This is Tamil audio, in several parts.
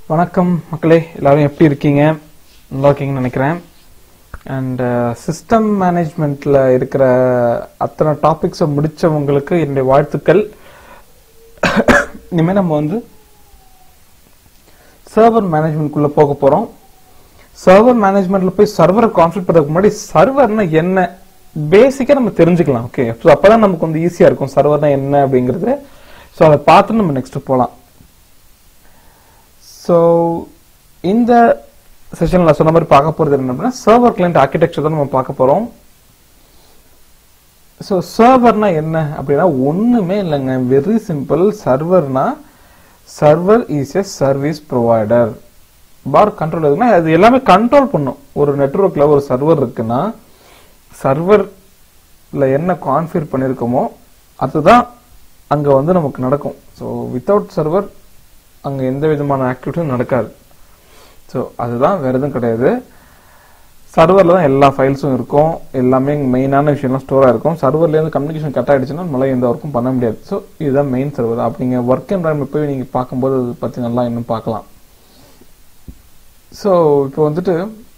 வணக்கம் மக்களே எல்லாரும் எப்படி இருக்கீங்க நல்லா இருக்கீங்கன்னு நினைக்கிறேன் அண்ட் சிஸ்டம் மேனேஜ்மெண்ட்ல இருக்கிற அத்தனை டாபிக்ஸை முடிச்சவங்களுக்கு என்னுடைய வாழ்த்துக்கள் இனிமேல் நம்ம வந்து சர்வர் மேனேஜ்மெண்ட்குள்ள போக போறோம் சர்வர் மேனேஜ்மெண்ட்ல போய் சர்வரை கான்ஃபிகர் பண்றதுக்கு முன்னாடி சர்வர்னா என்ன பேசிக்கா நம்ம தெரிஞ்சுக்கலாம் ஓகே ஸோ அப்பதான் நமக்கு வந்து ஈஸியா இருக்கும் சர்வர்னா என்ன அப்படிங்கிறது ஸோ அதை பார்த்து நம்ம நெக்ஸ்ட் போகலாம் ஸோ இந்த செஷன்ல நான் சொன்ன மாதிரி பார்க்க போறது என்ன அப்படின்னா சர்வர் கிளைண்ட் ஆர்கிடெக்சர் தான் நம்ம பார்க்க போறோம் ஸோ சர்வர்னா என்ன அப்படின்னா ஒண்ணுமே இல்லைங்க வெரி சிம்பிள் சர்வர்னா server is a service provider for control எதுனா அது எல்லாமே கண்ட்ரோல் பண்ணும் ஒரு நெட்ஒர்க்ல ஒரு சர்வர் இருக்குன்னா சர்வர்ல என்ன கான்ஃபிகர் பண்ணிருக்கோமோ அதுதான் அங்க வந்து நமக்கு நடக்கும் ஸோ வித்தவுட் சர்வர் அங்க எந்த விதமான ஆக்டிவிட்டியும் நடக்காது ஸோ அதுதான் வேற எதுவும் கிடையாது சர்வரில் தான் எல்லா ஃபைல்ஸும் இருக்கும் எல்லாமே மெயினான விஷயம்லாம் ஸ்டோராக இருக்கும் சர்வர்லேருந்து கம்யூனிகேஷன் கட் ஆகிடுச்சுன்னா நம்மளால எந்த ஒர்க்கும் பண்ண முடியாது ஸோ இதுதான் மெயின் சர்வர் அப்படிங்க ஒர்க் என்வரான்மெண்ட் போய் நீங்கள் பார்க்கும்போது அதை பற்றி நல்லா இன்னும் பார்க்கலாம் ஸோ இப்போ வந்துட்டு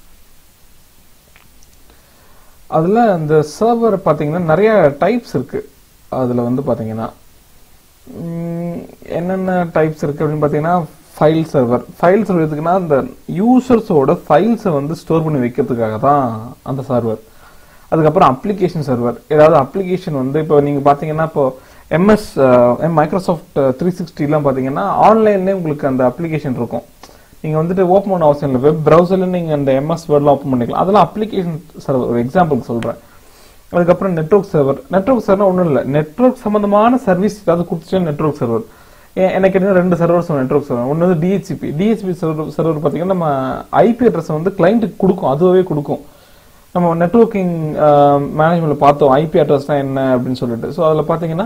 அதில் அந்த சர்வர் பார்த்தீங்கன்னா நிறைய டைப்ஸ் இருக்கு அதில் வந்து பார்த்தீங்கன்னா உம், என்னென்ன டைப்ஸ் இருக்கு அப்படின்னு பார்த்தீங்கன்னா ஃபைல் சர்வர் ஃபைல் சர்வர் எதுக்குன்னா அந்த யூசர்ஸோட ஃபைல்ஸை வந்து ஸ்டோர் பண்ணி வைக்கிறதுக்காக தான் அந்த சர்வர் அதுக்கப்புறம் அப்ளிகேஷன் சர்வர் ஏதாவது அப்ளிகேஷன் வந்து இப்போ நீங்கள் பார்த்தீங்கன்னா இப்போ எம்எஸ் மைக்ரோசாஃப்ட் த்ரீ சிக்ஸ்டிலாம் பார்த்தீங்கன்னா ஆன்லைன்லேயே உங்களுக்கு அந்த அப்ளிகேஷன் இருக்கும் நீங்கள் வந்துட்டு ஓப்பன் பண்ண அவசியம் இல்லை வெப் ப்ரௌசரில் நீங்கள் அந்த எம்எஸ் வேர்ட்லாம் ஓப்பன் பண்ணிக்கலாம் அதெல்லாம் அப்ளிகேஷன் சர்வர் ஒரு எக்ஸாம்பிளுக்கு சொல்கிறேன் அதுக்கப்புறம் நெட்வொர்க் சர்வர் நெட்வொர்க் சர்வர் ஒன்றும் இல்லை நெட்வொர்க் சம்பந்தமான சர்வீஸ் ஏதாவது கொடுத்துச்சு நெட்வொர்க் சர்வர் எனக்கு என்ன ரெண்டு சர்வர்ஸ் நெட்வொர்க் சர்வர் ஒன்று வந்து டிஹெச்பி டிஹெச்பி சர்வர் சர்வர் பார்த்தீங்கன்னா நம்ம ஐபி அட்ரஸ் வந்து கிளைண்ட்டுக்கு கொடுக்கும் அதுவே கொடுக்கும் நம்ம நெட்வொர்க்கிங் மேனேஜ்மெண்ட்ல பார்த்தோம் ஐபி அட்ரஸ்னா என்ன அப்படின்னு சொல்லிட்டு ஸோ அதில் பார்த்தீங்கன்னா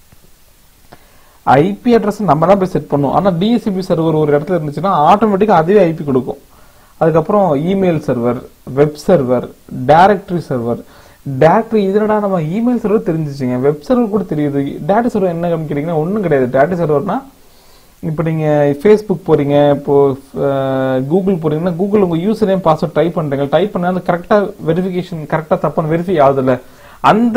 ஐபி அட்ரஸ் நம்ம தான் போய் செட் பண்ணுவோம் ஆனால் டிஎஸ்சிபி சர்வர் ஒரு இடத்துல இருந்துச்சுன்னா ஆட்டோமேட்டிக்காக அதுவே ஐபி கொடுக்கும் அதுக்கப்புறம் email server web server directory server directory இதனடா நம்ம இமெயில் சர்வர் தெரிஞ்சிச்சுங்க வெப் சர்வர் கூட தெரியுது டேட்டா சர்வர் என்ன கேட்டீங்கன்னா ஒன்றும் கிடையாது டேட்டா சர்வர்னா இப்போ நீங்க ஃபேஸ்புக் போறீங்க இப்போ கூகுள் போறீங்கன்னா கூகுள் உங்க யூசர் நேம் பாஸ்வேர்ட் டைப் பண்றீங்க டைப் பண்ணா அந்த கரெக்டா வெரிஃபிகேஷன் கரெக்டா தப்பான வெரிஃபை ஆகுதுல்ல அந்த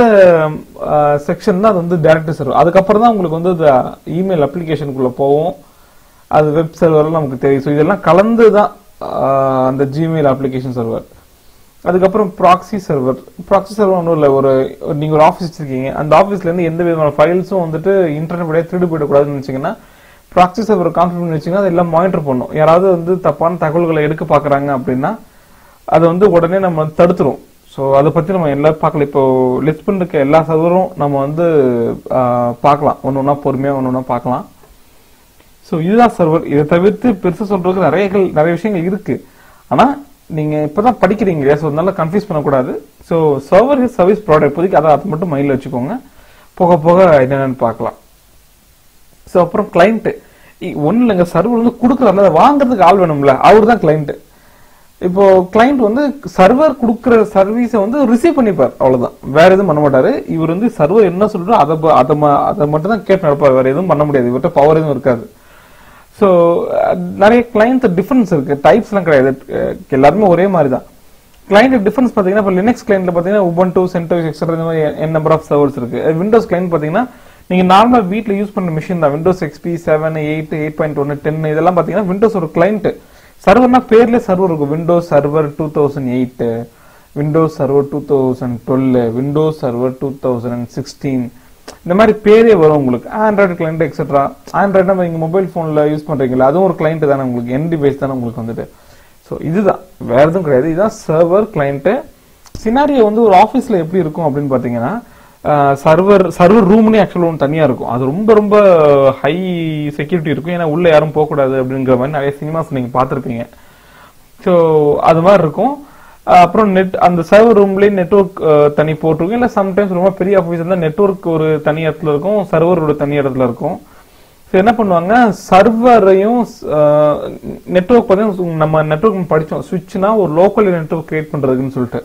செக்ஷன் தான் அது வந்து டேரக்டரி சர்வர் அதுக்கப்புறம் தான் உங்களுக்கு வந்து அது இமெயில் அப்ளிகேஷனுக்குள்ள போகும் அது வெப் சர்வர்லாம் நமக்கு தெரியும் ஸோ இதெல்லாம் கலந்து தான் ஆஹ், அந்த ஜிமெயில் அப்ளிகேஷன் சர்வர் அதுக்கப்புறம் ப்ராக்ஸி சர்வர் ப்ராக்ஸி சர்வர் ஒன்றும் இல்லை ஒரு ஒரு- நீங்க ஒரு ஆஃபீஸ் வச்சிருக்கீங்க அந்த ஆஃபீஸ்ல இருந்து எந்த விதமான ஃபைல்ஸும் வந்துட்டு இன்டர்நெட் வழியாக திருடு போயிடக்கூடாதுன்னு வச்சீங்கன்னா ப்ராக்ஸி சர்வர் கான்ஃபிகர் பண்ணி வச்சீங்கன்னா அது எல்லாம் மானிட்டர் பண்ணும் யாராவது வந்து தப்பான தகவல்களை எடுக்க பார்க்கறாங்க அப்படின்னா அதை வந்து உடனே நம்ம தடுத்துரும் ஸோ அதை பத்தி நம்ம எல்லாம் பார்க்கல இப்போ லிஸ்ட் பண்ணிருக்க எல்லா சர்வரும் நம்ம வந்து ஆஹ், பார்க்கலாம் ஒன்று ஒன்றா பொறுமையாக ஒன்று ஒன்றா பார்க்கலாம் ஸோ இதுதான் சர்வர் இதை தவிர்த்து பெருசா சொல்றதுக்கு நிறைய நிறைய விஷயங்கள் இருக்கு ஆனா நீங்க இப்பதான் படிக்கிறீங்க இல்லையா ஸோ அதனால கன்ஃபியூஸ் பண்ணக்கூடாது ஸோ சர்வர் சர்வீஸ் ப்ராடக்ட் இப்போதைக்கு அதை அதை மட்டும் மைண்ட்ல வச்சுக்கோங்க போக போக என்னென்னு பார்க்கலாம் ஸோ அப்புறம் கிளைண்ட் ஒன்றும் இல்லைங்க சர்வர் வந்து கொடுக்குறாருல அதை வாங்குறதுக்கு ஆள் வேணும்ல அவர் தான் கிளைண்ட் இப்போ கிளைண்ட் வந்து சர்வர் கொடுக்குற சர்வீஸை வந்து ரிசீவ் பண்ணிப்பார் அவ்வளவுதான் வேற எதுவும் பண்ண மாட்டாரு இவர் வந்து சர்வர் என்ன சொல்றோ அதை ப- அதை ம- அதை மட்டும் தான் கேட்டு நடப்பார் வேற எதுவும் பண்ண முடியாது இவர்கிட்ட பவர் எதுவும் இருக்காது ஸோ நிறைய கிளைண்ட் டிஃபரன்ஸ் இருக்கு டைப்ஸ் எல்லாம் கிடையாது அஹ் எல்லாருமே ஒரே மாதிரி தான் கிளைண்ட் டிஃபரன்ஸ் பார்த்தீங்கன்னா இப்போ லினக்ஸ் கிளைண்ட்ல பார்த்தீங்கன்னா உபன்டூ சென்டோஸ் எக்ஸட்ரா இந்த மாதிரி என் நம்பர் ஆஃப் சர்வர்ஸ் இருக்கு விண்டோஸ் கிளைண்ட் பார்த்தீங்கன்னா நீங்க நார்மலா வீட்ல யூஸ் பண்ற மிஷின் தான் Windows XP seven eight eight point one ten இதெல்லாம் பார்த்தீங்கன்னா விண்டோஸ் ஒரு கிளைண்ட் சர்வர்னா பேர்ல சர்வர் இருக்கும் Windows server two thousand eight Windows server two thousand twelve Windows server two thousand sixteen இந்த மாதிரி பேரே வரும் உங்களுக்கு ஆண்ட்ராய்டு கிளைண்ட் எக்ஸெட்ரா ஆண்ட்ராய்டு நம்ம நீங்க மொபைல் போன்ல யூஸ் பண்றீங்களா அதுவும் ஒரு கிளைண்ட் தானே உங்களுக்கு என் டிவைஸ் தானே உங்களுக்கு வந்துட்டு ஸோ இதுதான் வேற எதுவும் கிடையாது இதுதான் சர்வர் கிளைண்ட் சினாரியோ வந்து ஒரு ஆஃபீஸ்ல எப்படி இருக்கும் அப்படின்னு பாத்தீங்கன்னா சர்வர் சர்வர் ரூம்னே ஆக்சுவலாக ஒன்று தனியா இருக்கும் அது ரொம்ப ரொம்ப ஹை செக்யூரிட்டி இருக்கும் ஏன்னா உள்ள யாரும் போகக்கூடாது அப்படிங்கிற மாதிரி நிறைய சினிமாஸ் நீங்க பார்த்துருப்பீங்க ஸோ அது மாதிரி இருக்கும் அஹ் அப்புறம் நெட் அந்த சர்வர் ரூம்லயே நெட்ஒர்க் தனி போட்டிருக்கும் இல்ல சம்டைம்ஸ் ரொம்ப பெரிய ஆஃபீஸ் இருந்தால் நெட்ஒர்க் ஒரு தனி இடத்துல இருக்கும் சர்வர் ஒரு தனி இடத்துல இருக்கும் ஸோ என்ன பண்ணுவாங்க சர்வரையும் நெட்ஒர்க் பார்த்தீங்கன்னா நம்ம நெட்ஒர்க் படிச்சோம் சுவிட்ச்னா ஒரு லோக்கல் நெட்ஒர்க் கிரியேட் பண்றதுக்குன்னு சொல்லிட்டு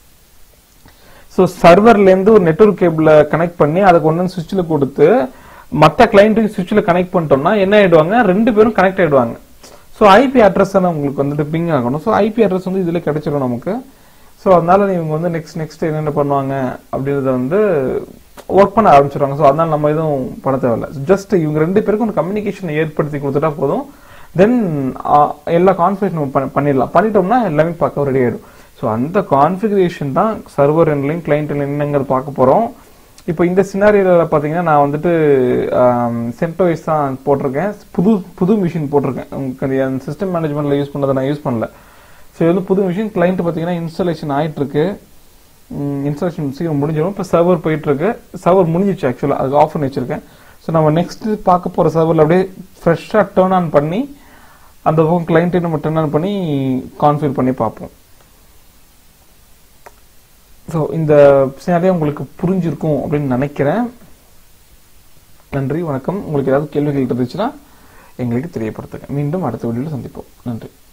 ஸோ சர்வர்ல இருந்து ஒரு நெட்ஒர்க் கேபிள கனெக்ட் பண்ணி அதை கொண்டு வந்து சுவிட்சில் கொடுத்து மற்ற கிளைண்ட்டுக்கு சுவிட்சில் கனெக்ட் பண்ணிட்டோம்னா என்ன ஆயிடுவாங்க ரெண்டு பேரும் கனெக்ட் ஆயிடுவாங்க ஸோ ஐபி அட்ரஸ் தானே உங்களுக்கு வந்துட்டு பிங் ஆகணும் ஸோ ஐபி அட்ரஸ் வந்து இதுல கிடைச்சிடும் நமக்கு ஸோ அதனால இவங்க வந்து நெக்ஸ்ட் நெக்ஸ்ட் என்னென்ன பண்ணுவாங்க அப்படின்றத வந்து ஒர்க் பண்ண ஆரம்பிச்சிருவாங்க ஸோ அதனால நம்ம எதுவும் பண்ண தேவையில்ல ஜஸ்ட் இவங்க ரெண்டு பேருக்கும் ஒரு கம்யூனிகேஷன் ஏற்படுத்தி கொடுத்துட்டா போதும் தென் எல்லா கான்ஃபிகரேஷன் பண்ணிடலாம் பண்ணிட்டோம்னா எல்லாமே பார்க்க ரெடி ஆயிடும் ஸோ அந்த கான்ஃபிகரேஷன் தான் சர்வர் எண்ட்லையும் கிளைண்ட் என்னங்கிறது பார்க்க போறோம் இப்போ இந்த சினாரியோல பாத்தீங்கன்னா நான் வந்துட்டு சென்டோவைஸ் தான் போட்டிருக்கேன் புது புது மிஷின் போட்டிருக்கேன் உங்களுக்கு சிஸ்டம் மேனேஜ்மெண்ட்ல யூஸ் பண்ணதை நான் யூஸ் பண்ணல ஸோ இது வந்து புது மிஷின் கிளைண்ட் பாத்தீங்கன்னா இன்ஸ்டாலேஷன் ஆயிட்டு இருக்கு இன்ஸ்டாலேஷன் சீக்கிரம் முடிஞ்சிடும் இப்போ சர்வர் போயிட்டு இருக்கு சர்வர் முடிஞ்சிச்சு ஆக்சுவலா அதுக்கு ஆஃப் பண்ணி வச்சிருக்கேன் ஸோ நம்ம நெக்ஸ்ட் பார்க்க போற சர்வர்ல அப்படியே ஃப்ரெஷ்ஷாக டேர்ன் ஆன் பண்ணி அந்த பக்கம் கிளைண்ட்டை நம்ம டர்ன் ஆன் பண்ணி கான்ஃபிகர் பண்ணி பார்ப்போம் ஸோ இந்த சினாரியா உங்களுக்கு புரிஞ்சிருக்கும் அப்படின்னு நினைக்கிறேன் நன்றி வணக்கம் உங்களுக்கு ஏதாவது கேள்விகள் இருந்துச்சுன்னா எங்களுக்கு தெரியப்படுத்துங்க மீண்டும் அடுத்த வீடியோவில் சந்திப்போம் நன்றி